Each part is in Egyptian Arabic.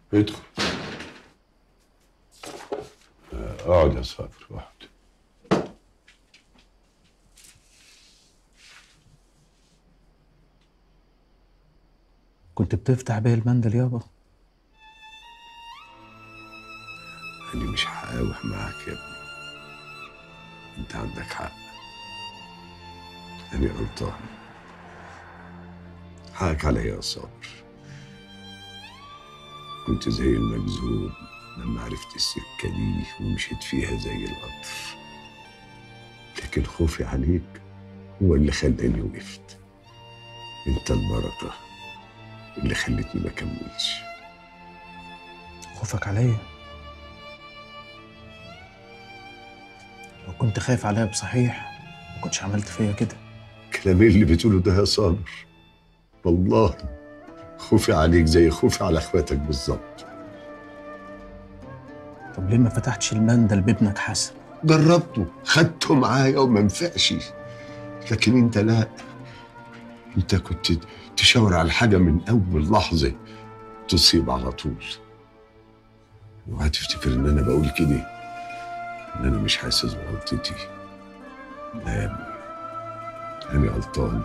ادخل آه، اقعد يا صابر اقعد كنت بتفتح بيه المندل يابا أنا مش هقاوح معاك يا ابني أنت عندك حق أنا غلطان حقك عليا يا صابر كنت زي المجذوب لما عرفت السكة دي ومشيت فيها زي القطر لكن خوفي عليك هو اللي خلاني وقفت انت البركة اللي خلتني ما اكملش خوفك عليا لو كنت خايف عليا بصحيح ما كنتش عملت فيا كده كلام إيه اللي بتقوله ده يا صابر والله خوفي عليك زي خوفي على اخواتك بالظبط طب ليه ما فتحتش المندل بابنك حسن جربته خدته معايا وما نفعش لكن انت لا انت كنت تشاور على الحاجة من أول لحظة تصيب على طول اوعى تفتكر إن أنا بقول كده إن أنا مش حاسس بغلطتي لا يا ابني أنا غلطان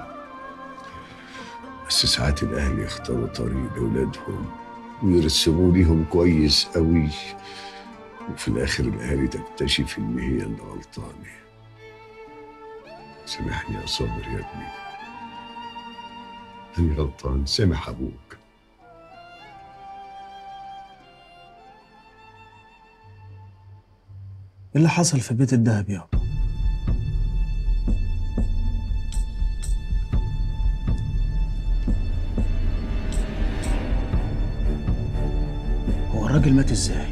بس ساعات الأهل يختاروا طريق لأولادهم ويرسموا ليهم كويس قوي وفي الآخر الأهالي تكتشف إن هي اللي غلطانة سامحني يا صابر يا ابني أنا غلطان سامح أبوك ايه اللي حصل في بيت الدهب يابا هو الراجل مات ازاي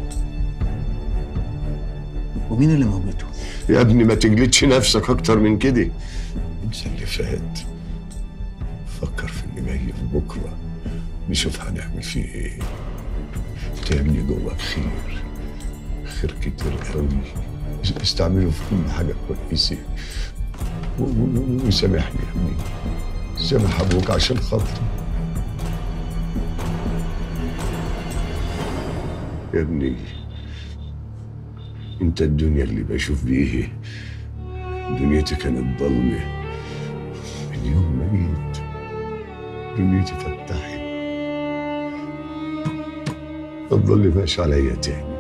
ومين اللي موته يا ابني ما تجلدش نفسك أكتر من كده انسى اللي فات فكر في اللي جاي في بكرة نشوف هنعمل فيه إيه أنت يا ابني جواك خير خير كتير قوي استعمله في كل حاجة كويسة و- و- وسامحني يا ابني سامح أبوك عشان خاطري يا ابني انت الدنيا اللي بشوف بيه دنيتي كانت ضلمة من يوم ما جيت دنيتي فتحت الظل ماشي عليا تاني